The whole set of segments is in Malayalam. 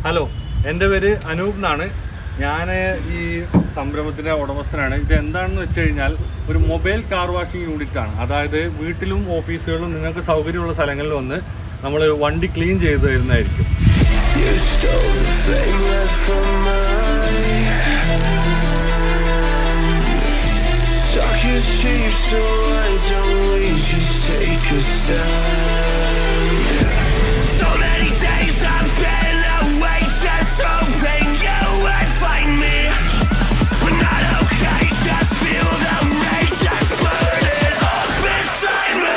ഹലോ എൻ്റെ പേര് അനൂപ് എന്നാണ് ഞാൻ ഈ സംരംഭത്തിൻ്റെ ഉടമസ്ഥനാണ് ഇത് എന്താണെന്ന് വെച്ച് കഴിഞ്ഞാൽ ഒരു മൊബൈൽ കാർ വാഷിംഗ് യൂണിറ്റ് ആണ് അതായത് വീട്ടിലും ഓഫീസുകളിലും നിങ്ങൾക്ക് സൗകര്യമുള്ള സ്ഥലങ്ങളിൽ വന്ന് നമ്മൾ വണ്ടി ക്ലീൻ ചെയ്ത് തരുന്നതായിരിക്കും You stole the flame left from mine. Talk is cheap, so why don't we just take a stand? So many days I've been away, just hoping you would find me. We're not okay, just feel the rage that's burning up inside me.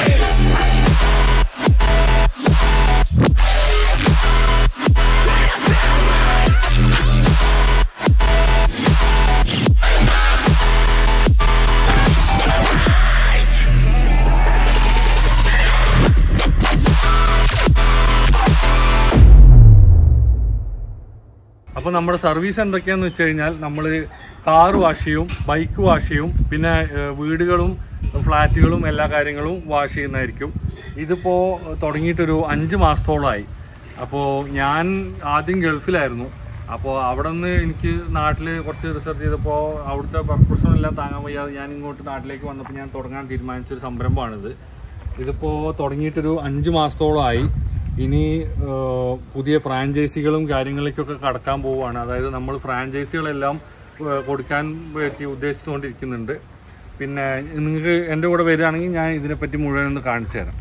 അപ്പോൾ നമ്മുടെ സർവീസ് എന്തൊക്കെയാന്ന് വെച്ച് കഴിഞ്ഞാൽ നമ്മൾ കാർ വാഷ് ചെയ്യും ബൈക്ക് വാഷ് ചെയ്യും പിന്നെ ഏഹ്, വീടുകളും ഫ്ലാറ്റുകളും എല്ലാ കാര്യങ്ങളും വാഷ് ചെയ്യുന്നതായിരിക്കും ഇതിപ്പോൾ തുടങ്ങിയിട്ടൊരു അഞ്ച് മാസത്തോളമായി അപ്പോൾ ഞാൻ ആദ്യം ഗൾഫിലായിരുന്നു അപ്പോൾ അവിടെ നിന്ന് എനിക്ക് നാട്ടിൽ കുറച്ച് റിസർച്ച് ചെയ്തപ്പോൾ അവിടുത്തെ പ്രശ്നമെല്ലാം താങ്ങാൻ വയ്യാതെ ഞാൻ ഇങ്ങോട്ട് നാട്ടിലേക്ക് വന്നപ്പോൾ ഞാൻ തുടങ്ങാൻ തീരുമാനിച്ചൊരു സംരംഭമാണിത് ഇതിപ്പോൾ തുടങ്ങിയിട്ടൊരു അഞ്ച് മാസത്തോളമായി ഇനി ഏഹ്, പുതിയ ഫ്രാഞ്ചൈസികളും കാര്യങ്ങളിലേക്കൊക്കെ കടക്കാൻ പോവുകയാണ് അതായത് നമ്മൾ ഫ്രാഞ്ചൈസികളെല്ലാം ഏഹ്, കൊടുക്കാൻ പറ്റി ഉദ്ദേശിച്ചുകൊണ്ടിരിക്കുന്നുണ്ട് പിന്നെ നിങ്ങൾക്ക് എൻ്റെ കൂടെ വരികയാണെങ്കിൽ ഞാൻ ഇതിനെപ്പറ്റി മുഴുവൻ ഒന്ന് കാണിച്ചു തരാം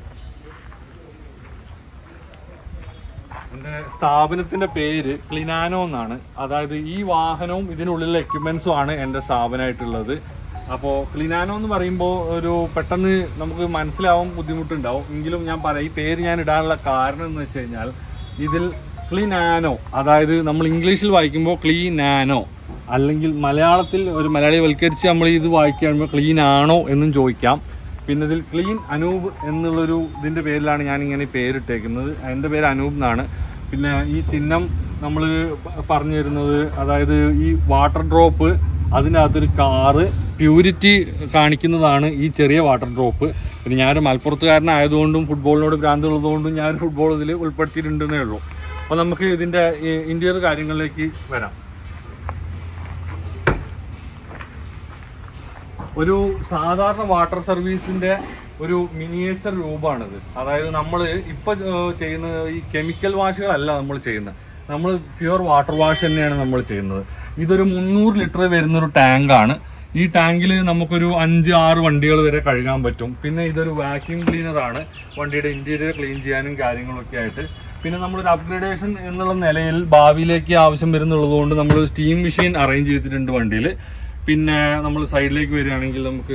എൻ്റെ സ്ഥാപനത്തിൻ്റെ പേര് ക്ലിനാനോ എന്നാണ് അതായത് ഈ വാഹനവും ഇതിനുള്ളിലെ എക്യുപ്മെൻസും ആണ് എൻ്റെ സ്ഥാപനമായിട്ടുള്ളത് അപ്പോൾ ക്ലിനാനോ എന്ന് പറയുമ്പോൾ ഒരു പെട്ടെന്ന് നമുക്ക് മനസ്സിലാവാൻ ബുദ്ധിമുട്ടുണ്ടാവും എങ്കിലും ഞാൻ പറയാം ഈ പേര് ഞാൻ ഇടാനുള്ള കാരണം എന്ന് വെച്ച് കഴിഞ്ഞാൽ ഇതിൽ ക്ലീനാനോ അതായത് നമ്മൾ ഇംഗ്ലീഷിൽ വായിക്കുമ്പോൾ ക്ലീനാനോ അല്ലെങ്കിൽ മലയാളത്തിൽ ഒരു മലയാളിവൽക്കരിച്ച് നമ്മൾ ഇത് വായിക്കുമ്പോൾ ക്ലീൻ ആണോ എന്നും ചോദിക്കാം പിന്നെ ഇതിൽ ക്ലീൻ അനൂപ് എന്നുള്ളൊരു ഇതിൻ്റെ പേരിലാണ് ഞാൻ ഇങ്ങനെ ഈ പേരിട്ടേക്കുന്നത് എൻ്റെ പേര് അനൂപ് എന്നാണ് പിന്നെ ഈ ചിഹ്നം നമ്മൾ പറഞ്ഞു തരുന്നത് അതായത് ഈ വാട്ടർ ഡ്രോപ്പ് അതിനകത്തൊരു കാറ് പ്യൂരിറ്റി കാണിക്കുന്നതാണ് ഈ ചെറിയ വാട്ടർ ഡ്രോപ്പ് പിന്നെ ഞാനൊരു മലപ്പുറത്തുകാരനായതുകൊണ്ടും ഫുട്ബോളിനോട് ഭ്രാന്ത് ഉള്ളതുകൊണ്ടും ഞാൻ ഫുട്ബോൾ ഇതിൽ ഉൾപ്പെടുത്തിയിട്ടുണ്ടെന്നേ ഉള്ളൂ അപ്പോൾ നമുക്ക് ഇതിൻ്റെ ഇന്ത്യയുടെ കാര്യങ്ങളിലേക്ക് വരാം ഒരു സാധാരണ വാട്ടർ സർവീസിന്റെ ഒരു മിനിയേച്ചർ രൂപമാണിത് അതായത് നമ്മൾ ഇപ്പൊ ഏഹ്, ചെയ്യുന്ന ഈ കെമിക്കൽ വാഷുകളല്ല നമ്മൾ ചെയ്യുന്നത് നമ്മൾ പ്യുവർ വാട്ടർ വാഷ് തന്നെയാണ് നമ്മൾ ചെയ്യുന്നത് ഇതൊരു മുന്നൂറ് ലിറ്റർ വരുന്ന ഒരു ടാങ്കാണ് ഈ ടാങ്കിൽ നമുക്കൊരു അഞ്ച് ആറ് വണ്ടികൾ വരെ കഴുകാൻ പറ്റും പിന്നെ ഇതൊരു വാക്യൂം ക്ലീനർ ആണ് വണ്ടിയുടെ ഇന്റീരിയർ ക്ലീൻ ചെയ്യാനും കാര്യങ്ങളൊക്കെ ആയിട്ട് പിന്നെ നമ്മളൊരു അപ്ഗ്രേഡേഷൻ എന്നുള്ള നിലയിൽ ഭാവിയിലേക്ക് ആവശ്യം വരുന്നുള്ളത് കൊണ്ട് നമ്മൾ സ്റ്റീം മെഷീൻ അറേഞ്ച് ചെയ്തിട്ടുണ്ട് വണ്ടിയിൽ പിന്നെ നമ്മൾ സൈഡിലേക്ക് വരികയാണെങ്കിൽ നമുക്ക്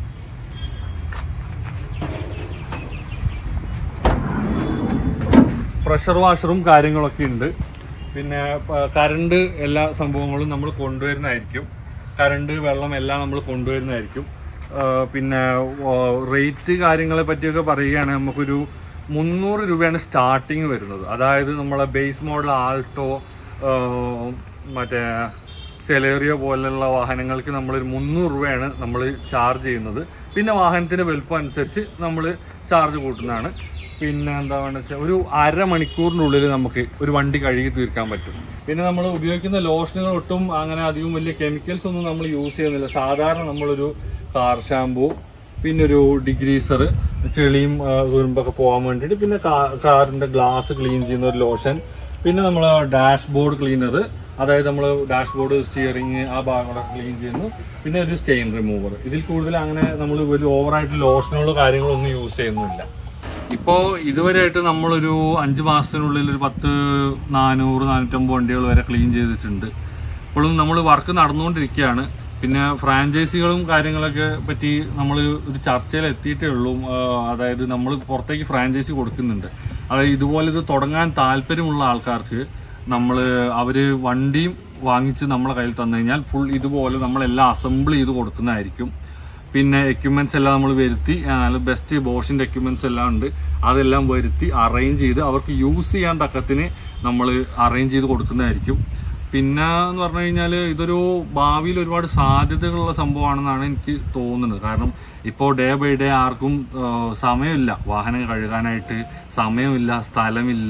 പ്രഷർ വാഷറും കാര്യങ്ങളൊക്കെ ഉണ്ട് പിന്നെ പ- കറണ്ട് എല്ലാ സംഭവങ്ങളും നമ്മൾ കൊണ്ടുവരുന്നതായിരിക്കും കറണ്ട് വെള്ളം എല്ലാം നമ്മൾ കൊണ്ടുവരുന്നതായിരിക്കും ആ, പിന്നെ റേറ്റ് കാര്യങ്ങളെ പറ്റിയൊക്കെ പറയുകയാണെങ്കിൽ നമുക്കൊരു മുന്നൂറ് രൂപയാണ് സ്റ്റാർട്ടിങ് വരുന്നത് അതായത് നമ്മളെ ബേസ് മോഡൽ ആൾട്ടോ ആ, മറ്റേ സെലേറിയോ പോലുള്ള വാഹനങ്ങൾക്ക് നമ്മളൊരു മുന്നൂറ് രൂപയാണ് നമ്മൾ ചാർജ് ചെയ്യുന്നത് പിന്നെ വാഹനത്തിന്റെ വലുപ്പം അനുസരിച്ച് നമ്മൾ ചാർജ് കൂട്ടുന്നതാണ് പിന്നെ എന്താ വേണ്ടത് വെച്ചാൽ ഒരു അരമണിക്കൂറിനുള്ളിൽ നമുക്ക് ഒരു വണ്ടി കഴുകി തീർക്കാൻ പറ്റും പിന്നെ നമ്മൾ ഉപയോഗിക്കുന്ന ലോഷനുകൾ ഒട്ടും അങ്ങനെ അധികം വലിയ കെമിക്കൽസ് ഒന്നും നമ്മൾ യൂസ് ചെയ്യുന്നില്ല സാധാരണ നമ്മളൊരു കാർ ഷാമ്പു പിന്നെ ഒരു ഡിഗ്രീസർ ചെളിയും ആ, തുരുമ്പൊക്കെ പോകാൻ വേണ്ടിയിട്ട് പിന്നെ കാ- കാറിന്റെ ഗ്ലാസ് ക്ലീൻ ചെയ്യുന്ന ഒരു ലോഷൻ പിന്നെ നമ്മൾ ഡാഷ്ബോർഡ് ക്ലീനർ അതായത് നമ്മൾ ഡാഷ്ബോർഡ് സ്റ്റിയറിങ് ആ ഭാഗങ്ങളൊക്കെ ക്ലീൻ ചെയ്യുന്നു പിന്നെ ഒരു സ്റ്റെയിൻ റിമൂവർ ഇതിൽ കൂടുതൽ അങ്ങനെ നമ്മൾ ഒരു ഓവറായിട്ട് ലോഷനുകളോ കാര്യങ്ങളോ ഒന്നും യൂസ് ചെയ്യുന്നില്ല ഇപ്പോൾ ഇതുവരെയായിട്ട് നമ്മളൊരു അഞ്ച് മാസത്തിനുള്ളിൽ ഒരു പത്ത് നാനൂറ് നാനൂറ്റമ്പത് വണ്ടികൾ വരെ ക്ലീൻ ചെയ്തിട്ടുണ്ട് ഇപ്പോഴും നമ്മൾ വർക്ക് നടന്നുകൊണ്ടിരിക്കുകയാണ് പിന്നെ ഫ്രാഞ്ചൈസികളും കാര്യങ്ങളൊക്കെ പറ്റി നമ്മൾ ഒരു ചർച്ചയിൽ എത്തിയിട്ടേ ഉള്ളൂ ആ, അതായത് നമ്മൾ പുറത്തേക്ക് ഫ്രാഞ്ചൈസി കൊടുക്കുന്നുണ്ട് അതായത് ഇതുപോലെ ഇത് തുടങ്ങാൻ താല്പര്യമുള്ള ആൾക്കാർക്ക് നമ്മൾ അവർ വണ്ടിയും വാങ്ങിച്ച് നമ്മളെ കയ്യിൽ തന്നു കഴിഞ്ഞാൽ ഫുൾ ഇതുപോലെ നമ്മളെല്ലാം അസംബിൾ ചെയ്ത് കൊടുക്കുന്നതായിരിക്കും പിന്നെ എക്യുപ്മെന്റ്സ് എല്ലാം നമ്മൾ വരുത്തി ബെസ്റ്റ് ബോഷിന്റെ എക്യുപ്മെന്റ്സ് എല്ലാം ഉണ്ട് അതെല്ലാം വരുത്തി അറേഞ്ച് ചെയ്ത് അവർക്ക് യൂസ് ചെയ്യാൻ തക്കത്തിന് നമ്മൾ അറേഞ്ച് ചെയ്ത് കൊടുക്കുന്നതായിരിക്കും പിന്നെ എന്ന് പറഞ്ഞു കഴിഞ്ഞാൽ ഇതൊരു ഭാവിയിൽ ഒരുപാട് സാധ്യതകളുള്ള സംഭവമാണെന്നാണ് എനിക്ക് തോന്നുന്നത് കാരണം ഇപ്പോൾ ഡേ ബൈ ഡേ ആർക്കും ആ, സമയമില്ല വാഹനം കഴുകാനായിട്ട് സമയമില്ല സ്ഥലമില്ല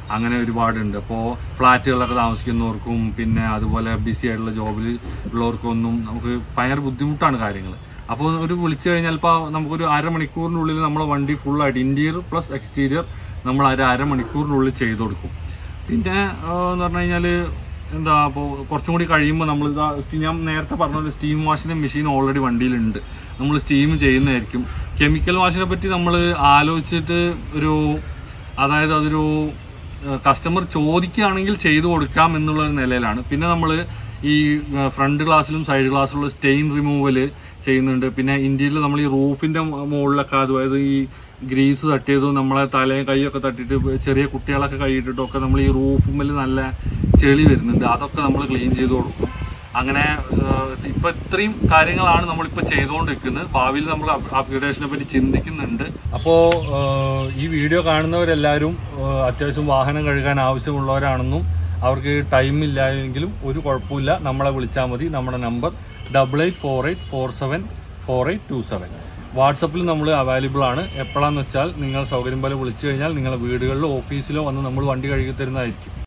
അങ്ങനെ ഒരുപാടുണ്ട് അപ്പോൾ ഫ്ലാറ്റുകളിലൊക്കെ താമസിക്കുന്നവർക്കും പിന്നെ അതുപോലെ ബിസി ആയിട്ടുള്ള ജോബിൽ ഉള്ളവർക്കൊന്നും നമുക്ക് ഭയങ്കര ബുദ്ധിമുട്ടാണ് കാര്യങ്ങൾ അപ്പോൾ ഒരു വിളിച്ചു കഴിഞ്ഞാൽ ഇപ്പോൾ നമുക്കൊരു അരമണിക്കൂറിനുള്ളിൽ നമ്മളെ വണ്ടി ഫുള്ളായിട്ട് ഇൻറ്റീരിയർ പ്ലസ് എക്സ്റ്റീരിയർ നമ്മൾ ഒരു അരമണിക്കൂറിനുള്ളിൽ ചെയ്ത് കൊടുക്കും പിന്നെ ആ, എന്ന് പറഞ്ഞു കഴിഞ്ഞാൽ എന്താ അപ്പോൾ കുറച്ചും കൂടി കഴിയുമ്പോൾ നമ്മൾ ഇതാ സ്റ്റീ- ഞാൻ നേരത്തെ പറഞ്ഞ പോലെ സ്റ്റീം വാഷിൻ്റെ മെഷീൻ ഓൾറെഡി വണ്ടിയിലുണ്ട് നമ്മൾ സ്റ്റീം ചെയ്യുന്നതായിരിക്കും കെമിക്കൽ വാഷിനെ പറ്റി നമ്മൾ ആലോചിച്ചിട്ട് ഒരു അതായത് അതൊരു കസ്റ്റമർ ചോദിക്കുകയാണെങ്കിൽ ചെയ്തു കൊടുക്കാം എന്നുള്ള ഒരു നിലയിലാണ് പിന്നെ നമ്മൾ ഈ ഫ്രണ്ട് ഗ്ലാസ്സിലും സൈഡ് ഗ്ലാസ്സിലുള്ള സ്റ്റെയിൻ റിമൂവൽ ചെയ്യുന്നുണ്ട് പിന്നെ ഇന്ത്യയിൽ നമ്മൾ ഈ റൂഫിന്റെ മുകളിലൊക്കെ അതായത് ഈ ഗ്രീസ് തട്ടിയതും നമ്മളെ തലയും കൈയൊക്കെ തട്ടിയിട്ട് ചെറിയ കുട്ടികളൊക്കെ കൈയിട്ടിട്ടും ഒക്കെ നമ്മൾ ഈ റൂഫുമ്മൽ നല്ല ചെളി വരുന്നുണ്ട് അതൊക്കെ നമ്മൾ ക്ലീൻ ചെയ്ത് കൊടുക്കും അങ്ങനെ ഏഹ്, ഇപ്പൊ ഇത്രയും കാര്യങ്ങളാണ് നമ്മളിപ്പോൾ ചെയ്തുകൊണ്ടിരിക്കുന്നത് ഭാവിയിൽ നമ്മൾ അപ്ഗ്രേഡേഷനെ പറ്റി ചിന്തിക്കുന്നുണ്ട് അപ്പോൾ ഈ വീഡിയോ കാണുന്നവരെല്ലാവരും ഏഹ്, അത്യാവശ്യം വാഹനം കഴുകാൻ ആവശ്യമുള്ളവരാണെന്നും അവർക്ക് ടൈം ഇല്ലായെങ്കിലും ഒരു കുഴപ്പമില്ല നമ്മളെ വിളിച്ചാൽ മതി നമ്മുടെ number double eight four eight four seven four eight two seven വാട്സപ്പിൽ നമ്മൾ അവൈലബിൾ ആണ് എപ്പോഴാന്ന് വെച്ചാൽ നിങ്ങൾ സൗകര്യം പോലെ വിളിച്ചു കഴിഞ്ഞാൽ നിങ്ങളുടെ വീടുകളിലോ ഓഫീസിലോ വന്ന് നമ്മൾ വണ്ടി കഴുകി തരുന്നതായിരിക്കും